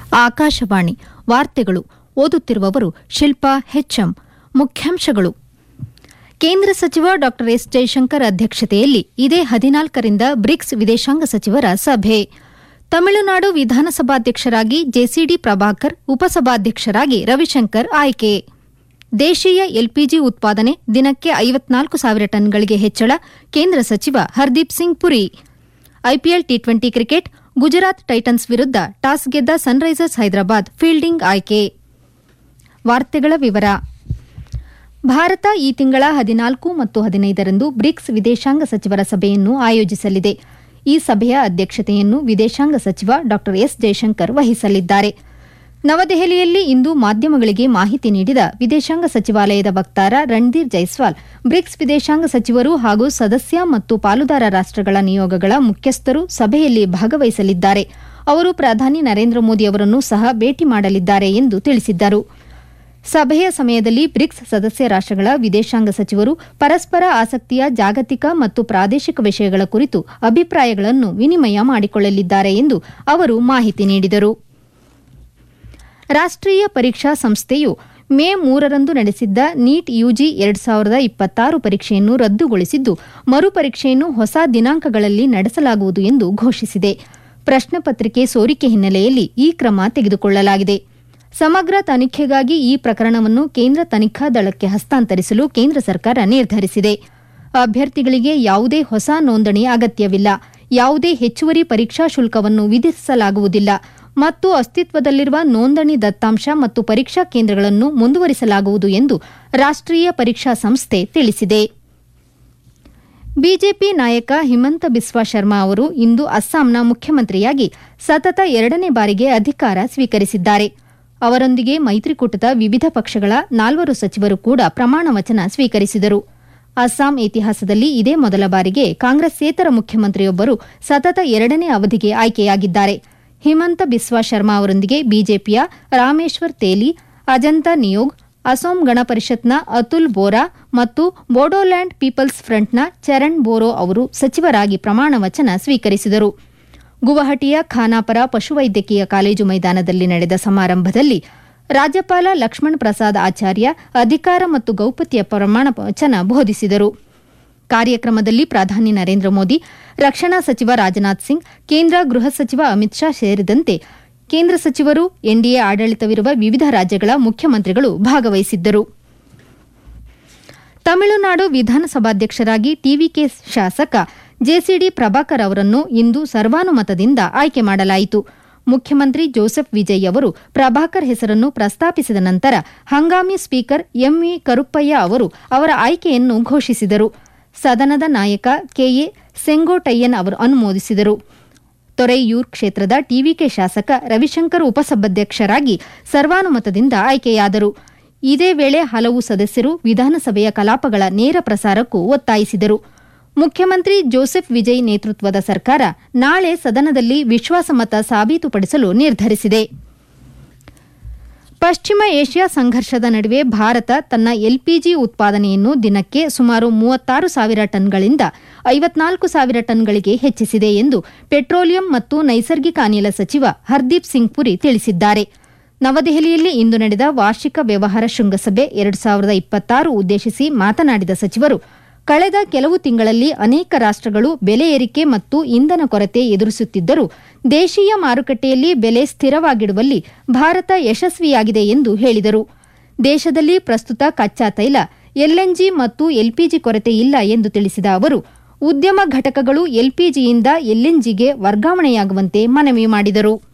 ಆಕಾಶವಾಣಿ ವಾರ್ತೆಗಳು ಓದುತ್ತಿರುವವರು ಶಿಲ್ಪಾ ಹೆಚ್ಎಂ ಮುಖ್ಯಾಂಶಗಳು ಕೇಂದ್ರ ಸಚಿವ ಡಾ ಎಸ್ ಜೈಶಂಕರ್ ಅಧ್ಯಕ್ಷತೆಯಲ್ಲಿ ಇದೇ ಹದಿನಾಲ್ಕರಿಂದ ಬ್ರಿಕ್ಸ್ ವಿದೇಶಾಂಗ ಸಚಿವರ ಸಭೆ ತಮಿಳುನಾಡು ವಿಧಾನಸಭಾಧ್ಯಕ್ಷರಾಗಿ ಜೆಸಿಡಿ ಪ್ರಭಾಕರ್ ಉಪಸಭಾಧ್ಯಕ್ಷರಾಗಿ ರವಿಶಂಕರ್ ಆಯ್ಕೆ ದೇಶೀಯ ಎಲ್ಪಿಜಿ ಉತ್ಪಾದನೆ ದಿನಕ್ಕೆ ಐವತ್ನಾಲ್ಕು ಸಾವಿರ ಟನ್ಗಳಿಗೆ ಹೆಚ್ಚಳ ಕೇಂದ್ರ ಸಚಿವ Hardeep Singh Puri IPL T twenty cricket Gujarat Titans ವಿರುದ್ಧ ಟಾಸ್ ಗೆದ್ದ ಸನ್ರೈಸರ್ಸ್ ಹೈದರಾಬಾದ್ ಫೀಲ್ಡಿಂಗ್ ಆಯ್ಕೆ ವಾರ್ತೆಗಳ ವಿವರ ಭಾರತ ಈ ತಿಂಗಳ ಹದಿನಾಲ್ಕು ಮತ್ತು ಹದಿನೈದರಂದು ಬ್ರಿಕ್ಸ್ ವಿದೇಶಾಂಗ ಸಚಿವರ ಸಭೆಯನ್ನು ಆಯೋಜಿಸಲಿದೆ ಈ ಸಭೆಯ ಅಧ್ಯಕ್ಷತೆಯನ್ನು ವಿದೇಶಾಂಗ ಸಚಿವ ಡಾ ಎಸ್ ಜೈಶಂಕರ್ ವಹಿಸಲಿದ್ದಾರೆ ನವದೆಹಲಿಯಲ್ಲಿ ಇಂದು ಮಾಧ್ಯಮಗಳಿಗೆ ಮಾಹಿತಿ ನೀಡಿದ ವಿದೇಶಾಂಗ ಸಚಿವಾಲಯದ ವಕ್ತಾರ ರಣಧೀರ್ ಜೈಸ್ವಾಲ್ ಬ್ರಿಕ್ಸ್ ವಿದೇಶಾಂಗ ಸಚಿವರು ಹಾಗೂ ಸದಸ್ಯ ಮತ್ತು ಪಾಲುದಾರ ರಾಷ್ಟಗಳ ನಿಯೋಗಗಳ ಮುಖ್ಯಸ್ಥರು ಸಭೆಯಲ್ಲಿ ಭಾಗವಹಿಸಲಿದ್ದಾರೆ ಅವರು ಪ್ರಧಾನಿ ನರೇಂದ್ರ ಮೋದಿ ಅವರನ್ನು ಸಹ ಭೇಟಿ ಮಾಡಲಿದ್ದಾರೆ ಎಂದು ತಿಳಿಸಿದ್ದರು ಸಭೆಯ ಸಮಯದಲ್ಲಿ ಬ್ರಿಕ್ಸ್ ಸದಸ್ಯ ರಾಷ್ಟಗಳ ವಿದೇಶಾಂಗ ಸಚಿವರು ಪರಸ್ಪರ ಆಸಕ್ತಿಯ ಜಾಗತಿಕ ಮತ್ತು ಪ್ರಾದೇಶಿಕ ವಿಷಯಗಳ ಕುರಿತು ಅಭಿಪ್ರಾಯಗಳನ್ನು ವಿನಿಮಯ ಮಾಡಿಕೊಳ್ಳಲಿದ್ದಾರೆ ಎಂದು ಅವರು ಮಾಹಿತಿ ನೀಡಿದರು ರಾಷ್ಟೀಯ ಪರೀಕ್ಷಾ ಸಂಸ್ಥೆಯು ಮೇ ಮೂರರಂದು ನಡೆಸಿದ್ದ ನೀಟ್ ಯುಜಿ ಎರಡು ಸಾವಿರದ ಇಪ್ಪತ್ತಾರು ಪರೀಕ್ಷೆಯನ್ನು ರದ್ದುಗೊಳಿಸಿದ್ದು ಮರುಪರೀಕ್ಷೆಯನ್ನು ಹೊಸ ದಿನಾಂಕಗಳಲ್ಲಿ ನಡೆಸಲಾಗುವುದು ಎಂದು ಘೋಷಿಸಿದೆ ಪ್ರಶ್ನಪತ್ರಿಕೆ ಸೋರಿಕೆ ಹಿನ್ನೆಲೆಯಲ್ಲಿ ಈ ಕ್ರಮ ತೆಗೆದುಕೊಳ್ಳಲಾಗಿದೆ ಸಮಗ್ರ ತನಿಖೆಗಾಗಿ ಈ ಪ್ರಕರಣವನ್ನು ಕೇಂದ್ರ ತನಿಖಾ ದಳಕ್ಕೆ ಹಸ್ತಾಂತರಿಸಲು ಕೇಂದ್ರ ಸರ್ಕಾರ ನಿರ್ಧರಿಸಿದೆ ಅಭ್ಯರ್ಥಿಗಳಿಗೆ ಯಾವುದೇ ಹೊಸ ನೋಂದಣಿ ಅಗತ್ಯವಿಲ್ಲ ಯಾವುದೇ ಹೆಚ್ಚುವರಿ ಪರೀಕ್ಷಾ ಶುಲ್ಕವನ್ನು ವಿಧಿಸಲಾಗುವುದಿಲ್ಲ ಮತ್ತು ಅಸ್ತಿತ್ವದಲ್ಲಿರುವ ನೋಂದಣಿ ದತ್ತಾಂಶ ಮತ್ತು ಪರೀಕ್ಷಾ ಕೇಂದ್ರಗಳನ್ನು ಮುಂದುವರಿಸಲಾಗುವುದು ಎಂದು ರಾಷ್ಟೀಯ ಪರೀಕ್ಷಾ ಸಂಸ್ಥೆ ತಿಳಿಸಿದೆ ಬಿಜೆಪಿ ನಾಯಕ ಹಿಮಂತ ಬಿಸ್ವಾ ಶರ್ಮಾ ಅವರು ಇಂದು ಅಸ್ಸಾಂನ ಮುಖ್ಯಮಂತ್ರಿಯಾಗಿ ಸತತ ಎರಡನೇ ಬಾರಿಗೆ ಅಧಿಕಾರ ಸ್ವೀಕರಿಸಿದ್ದಾರೆ ಅವರೊಂದಿಗೆ ಮೈತ್ರಿಕೂಟದ ವಿವಿಧ ಪಕ್ಷಗಳ ನಾಲ್ವರು ಸಚಿವರು ಕೂಡ ಪ್ರಮಾಣ ವಚನ ಸ್ವೀಕರಿಸಿದರು ಅಸ್ಸಾಂ ಇತಿಹಾಸದಲ್ಲಿ ಇದೇ ಮೊದಲ ಬಾರಿಗೆ ಕಾಂಗ್ರೆಸ್ಸೇತರ ಮುಖ್ಯಮಂತ್ರಿಯೊಬ್ಬರು ಸತತ ಎರಡನೇ ಅವಧಿಗೆ ಆಯ್ಕೆಯಾಗಿದ್ದಾರೆ ಹಿಮಂತ ಬಿಸ್ವಾ ಶರ್ಮಾ ಅವರೊಂದಿಗೆ ಬಿಜೆಪಿಯ ರಾಮೇಶ್ವರ್ ತೇಲಿ ಅಜಂತ ನಿಯೋಗ್ ಅಸೋಂ ಗಣ ಪರಿಷತ್ನ ಅತುಲ್ ಬೋರಾ ಮತ್ತು ಬೋಡೋಲ್ಯಾಂಡ್ ಪೀಪಲ್ಸ್ ಫ್ರಂಟ್ನ ಚರಣ್ ಬೋರೋ ಅವರು ಸಚಿವರಾಗಿ ಪ್ರಮಾಣ ವಚನ ಸ್ವೀಕರಿಸಿದರು ಗುವಾಹಟಿಯ ಖಾನಾಪರ ಪಶುವೈದ್ಯಕೀಯ ಕಾಲೇಜು ಮೈದಾನದಲ್ಲಿ ನಡೆದ ಸಮಾರಂಭದಲ್ಲಿ ರಾಜ್ಯಪಾಲ ಲಕ್ಷ್ಮಣ್ ಪ್ರಸಾದ್ ಆಚಾರ್ಯ ಅಧಿಕಾರ ಮತ್ತು ಗೌಪ್ಯತೆಯ ಪ್ರಮಾಣ ವಚನ ಬೋಧಿಸಿದರು ಕಾರ್ಯಕ್ರಮದಲ್ಲಿ ಪ್ರಧಾನಿ ನರೇಂದ್ರ ಮೋದಿ ರಕ್ಷಣಾ ಸಚಿವ ರಾಜನಾಥ್ ಸಿಂಗ್ ಕೇಂದ್ರ ಗೃಹ ಸಚಿವ ಅಮಿತ್ ಶಾ ಸೇರಿದಂತೆ ಕೇಂದ್ರ ಸಚಿವರು ಎನ್ಡಿಎ ಆಡಳಿತವಿರುವ ವಿವಿಧ ರಾಜ್ಯಗಳ ಮುಖ್ಯಮಂತ್ರಿಗಳು ಭಾಗವಹಿಸಿದ್ದರು ತಮಿಳುನಾಡು ವಿಧಾನಸಭಾಧ್ಯಕ್ಷರಾಗಿ ಟಿವಿಕೆ ಶಾಸಕ ಜೆಸಿಡಿ ಪ್ರಭಾಕರ್ ಅವರನ್ನು ಇಂದು ಸರ್ವಾನುಮತದಿಂದ ಆಯ್ಕೆ ಮಾಡಲಾಯಿತು ಮುಖ್ಯಮಂತ್ರಿ ಜೋಸೆಫ್ ವಿಜಯ್ ಅವರು ಪ್ರಭಾಕರ್ ಹೆಸರನ್ನು ಪ್ರಸ್ತಾಪಿಸಿದ ನಂತರ ಹಂಗಾಮಿ ಸ್ಪೀಕರ್ ಎಂವಿ ಕರುಪ್ಪಯ್ಯ ಅವರು ಅವರ ಆಯ್ಕೆಯನ್ನು ಘೋಷಿಸಿದರು ಸದನದ ನಾಯಕ ಕೆಎ ಸೆಂಗೋಟಯ್ಯನ್ ಅವರು ಅನುಮೋದಿಸಿದರು ತೊರೈಯೂರ್ ಕ್ಷೇತ್ರದ ಟಿವಿಕೆ ಶಾಸಕ ರವಿಶಂಕರ್ ಉಪಸಭಾಧ್ಯಕ್ಷರಾಗಿ ಸರ್ವಾನುಮತದಿಂದ ಆಯ್ಕೆಯಾದರು ಇದೇ ವೇಳೆ ಹಲವು ಸದಸ್ಯರು ವಿಧಾನಸಭೆಯ ಕಲಾಪಗಳ ನೇರ ಪ್ರಸಾರಕ್ಕೂ ಒತ್ತಾಯಿಸಿದರು ಮುಖ್ಯಮಂತ್ರಿ ಜೋಸೆಫ್ ವಿಜಯ್ ನೇತೃತ್ವದ ಸರ್ಕಾರ ನಾಳೆ ಸದನದಲ್ಲಿ ವಿಶ್ವಾಸಮತ ಸಾಬೀತುಪಡಿಸಲು ನಿರ್ಧರಿಸಿದೆ ಪಶ್ಚಿಮ ಏಷ್ಯಾ ಸಂಘರ್ಷದ ನಡುವೆ ಭಾರತ ತನ್ನ ಎಲ್ಪಿಜಿ ಉತ್ಪಾದನೆಯನ್ನು ದಿನಕ್ಕೆ ಸುಮಾರು ಮೂವತ್ತಾರು ಸಾವಿರ ಟನ್ಗಳಿಂದ ಐವತ್ನಾಲ್ಕು ಸಾವಿರ ಟನ್ಗಳಿಗೆ ಹೆಚ್ಚಿಸಿದೆ ಎಂದು ಪೆಟ್ರೋಲಿಯಂ ಮತ್ತು ನೈಸರ್ಗಿಕ ಅನಿಲ ಸಚಿವ ಹರ್ದೀಪ್ ಸಿಂಗ್ ಪುರಿ ತಿಳಿಸಿದ್ದಾರೆ ನವದೆಹಲಿಯಲ್ಲಿ ಇಂದು ನಡೆದ ವಾರ್ಷಿಕ ವ್ಯವಹಾರ ಶೃಂಗಸಭೆ ಎರಡು ಸಾವಿರದ ಇಪ್ಪತ್ತಾರು ಉದ್ದೇಶಿಸಿ ಮಾತನಾಡಿದ ಸಚಿವರು ಕಳೆದ ಕೆಲವು ತಿಂಗಳಲ್ಲಿ ಅನೇಕ ರಾಷ್ಟಗಳು ಬೆಲೆ ಏರಿಕೆ ಮತ್ತು ಇಂಧನ ಕೊರತೆ ಎದುರಿಸುತ್ತಿದ್ದರೂ ದೇಶೀಯ ಮಾರುಕಟ್ಟೆಯಲ್ಲಿ ಬೆಲೆ ಸ್ಥಿರವಾಗಿಡುವಲ್ಲಿ ಭಾರತ ಯಶಸ್ವಿಯಾಗಿದೆ ಎಂದು ಹೇಳಿದರು ದೇಶದಲ್ಲಿ ಪ್ರಸ್ತುತ ಕಚ್ಚಾ ತೈಲ ಎಲ್ಎನ್ಜಿ ಮತ್ತು ಎಲ್ಪಿಜಿ ಕೊರತೆ ಇಲ್ಲ ಎಂದು ತಿಳಿಸಿದ ಅವರು ಉದ್ಯಮ ಘಟಕಗಳು ಎಲ್ಪಿಜಿಯಿಂದ ಎಲ್ಎನ್ಜಿಗೆ ವರ್ಗಾವಣೆಯಾಗುವಂತೆ ಮನವಿ ಮಾಡಿದರು